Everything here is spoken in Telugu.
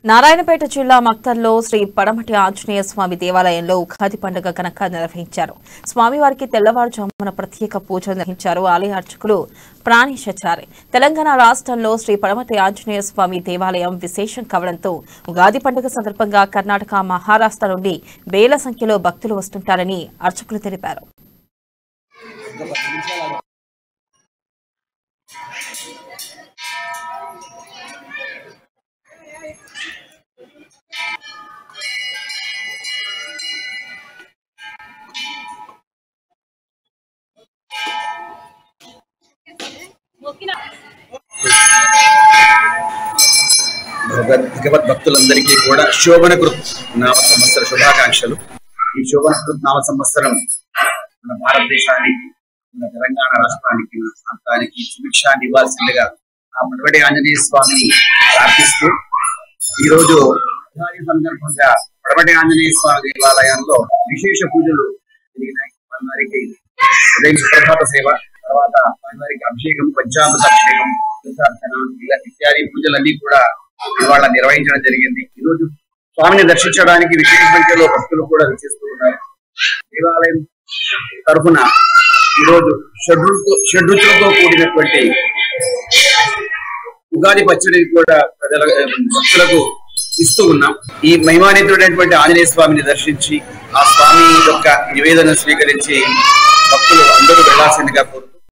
నారాయణపేట జిల్లా మక్తల్లో శ్రీ పడమటి ఆంజనేయ స్వామి దేవాలయంలో ఉగాది పండుగ ఘనంగా నిర్వహించారు స్వామివారికి తెల్లవారుజామున ప్రత్యేక పూజలు నిర్వహించారు ఆలయ అర్చకులు ప్రాణేశాచారి తెలంగాణ రాష్ట్రంలో శ్రీ పడమటి ఆంజనేయ స్వామి దేవాలయం విశేషం కావడంతో ఉగాది పండుగ సందర్భంగా కర్ణాటక మహారాష్ట్ర నుండి వేల సంఖ్యలో భక్తులు వస్తుంటారని అర్చకులు తెలిపారు భగవద్ భగవద్ భక్తులందరికీ కూడా శోభనకృత్ నామ సంవత్సర శుభాకాంక్షలు ఈ శోభనకృత్ నామ సంవత్సరం మన భారతదేశానికి మన తెలంగాణ రాష్ట్రానికి మన ప్రాంతానికి సుభిక్షాన్ని ఇవ్వాల్సిందిగా ఆ మనవడి ఆంజనేయ స్వామిని ప్రార్థిస్తూ ఈ రోజు ఉగాది సందర్భంగా పడమటి ఆంజనేయ స్వామి దేవాలయంలో విశేష పూజలు జరిగినాయి వారికి ఉదయం సుప్రభాత సేవ తర్వాత వారికి అభిషేకం పంచామృత అభిషేకం తులసార్చన ఇలా ఇత్యాది పూజలన్నీ కూడా ఇవాళ నిర్వహించడం జరిగింది ఈ రోజు స్వామిని దర్శించడానికి విశేష సంఖ్యలో భక్తులు కూడా విచ్చేస్తూ ఉన్నారు దేవాలయం తరఫున ఈరోజు షడ్రుతో షడ్రుచులతో కూడినటువంటి ఉగాది పచ్చడి కూడా ప్రజల భక్తులకు ఇస్తూ ఉన్నాం ఈ మహిమానితుడైనటువంటి ఆంజనేయ స్వామిని దర్శించి ఆ స్వామి యొక్క నివేదన స్వీకరించి భక్తులు అందరూ వెళ్లాల్సిందిగా కోరుతున్నాం